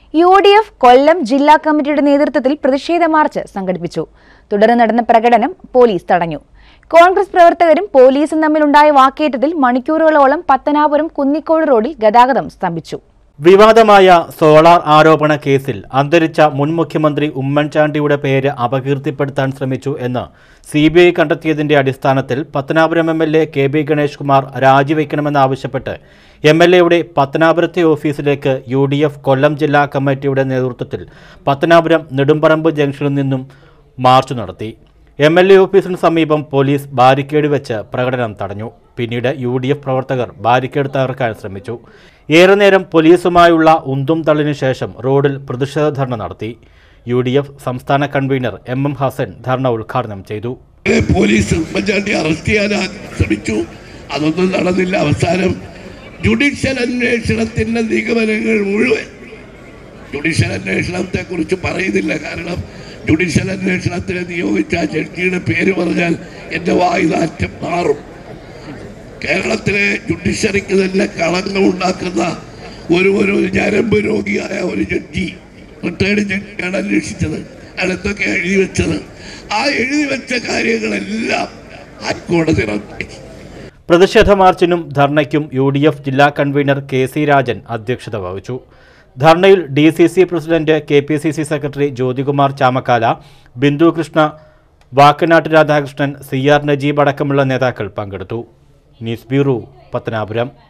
U D F കൊല്ലം ജില്ലാ കമ്മിറ്റിയുടെ നേതൃത്വത്തിൽ പ്രതിഷേധ മാർച്ച് സംഘടിപ്പിച്ചു തുടർന്ന് നടന്ന പ്രകടനം പോലീസ് തടഞ്ഞു കോൺഗ്രസ് പ്രവർത്തകരും പോലീസും തമ്മിലുണ്ടായ വാക്കേറ്റത്തിൽ മണിക്കൂറുകളോളം പത്തനാപുരം കുന്നിക്കോട് റോഡിൽ ഗതാഗതം സ്തംഭിച്ചു വിവാദമായ സോളാർ ആരോപണ കേസിൽ അന്തരിച്ച മുൻ മുഖ്യമന്ത്രി ഉമ്മൻചാണ്ടിയുടെ പേര് അപകീർത്തിപ്പെടുത്താൻ ശ്രമിച്ചു എന്ന് സി ബി ഐ കണ്ടെത്തിയതിന്റെ അടിസ്ഥാനത്തിൽ Pathanapuram M L A K B Ganesh Kumar രാജിവെക്കണമെന്നാവശ്യപ്പെട്ട് എം എൽ എയുടെ പത്തനാപുരത്തെ ഓഫീസിലേക്ക് യു ഡി എഫ് കൊല്ലം ജില്ലാ കമ്മിറ്റിയുടെ നേതൃത്വത്തിൽ പത്തനാപുരം നെടുമ്പറമ്പ് ജംഗ്ഷനിൽ നിന്നും മാർച്ച് നടത്തി എം എൽ എ ഓഫീസിന് സമീപം പോലീസ് ബാരിക്കേഡ് വെച്ച് പ്രകടനം തടഞ്ഞു പിന്നീട് യു ഡി എഫ് പ്രവർത്തകർ ബാരിക്കേഡ് തകർക്കാൻ ശ്രമിച്ചു ഏറെ നേരം പോലീസുമായുള്ള ഉന്തും തള്ളിനു ശേഷം റോഡിൽ പ്രതിഷേധ ധർണ നടത്തി യു ഡി എഫ് സംസ്ഥാന കൺവീനർ എം എം ഹസൻ ധർണ ഉദ്ഘാടനം ചെയ്തു ഏ, പോലീസ് ഉമ്മൻചാണ്ടി അറസ്റ്റ് ചെയ്യാൻ ആ- ശ്രമിച്ചു അതൊന്നും നടന്നില്ല അവസാനം ജുഡീഷ്യൽ അന്വേഷണത്തിന്റെ നിഗമനങ്ങൾ മുഴുവൻ ജുഡീഷ്യൽ അന്വേഷണത്തെ കുറിച്ച് പറയുന്നില്ല കാരണം ജുഡീഷ്യൽ അന്വേഷണത്തിന് നിയോഗിച്ച ആ ജഡ്ജിയുടെ പേര് പറഞ്ഞാൽ എൻ്റെ വായുനാറ്റം മാറും കേരളത്തിലെ ജുഡീഷ്യറിക്ക് തന്നെ കളങ്കം ഉണ്ടാക്കുന്ന ഒരു ഒരു ഞരമ്പ് രോഗിയായ ഒരു ജഡ്ജി റിട്ടയർഡ് ജഡ്ജിയാണ് അന്വേഷിച്ചത് അയാൾ എന്തൊക്കെ എഴുതി വെച്ചത് ആ എഴുതി വെച്ച കാര്യങ്ങളെല്ലാം ഹൈക്കോടതി റദ്ദാക്കി പ്രതിഷേധ മാർച്ചിനും ധർണയ്ക്കും യു ഡി എഫ് ജില്ലാ കൺവീനർ കെ സി രാജൻ അധ്യക്ഷത വഹിച്ചു ധർണയിൽ D C C president K P C C secretary Jyothikumar Chamakkala Bindu Krishna Vakkanad Radhakrishnan C R Najeeb അടക്കമുള്ള നേതാക്കൾ പങ്കെടുത്തു ന്യൂസ് ബ്യൂറോ പത്തനാപുരം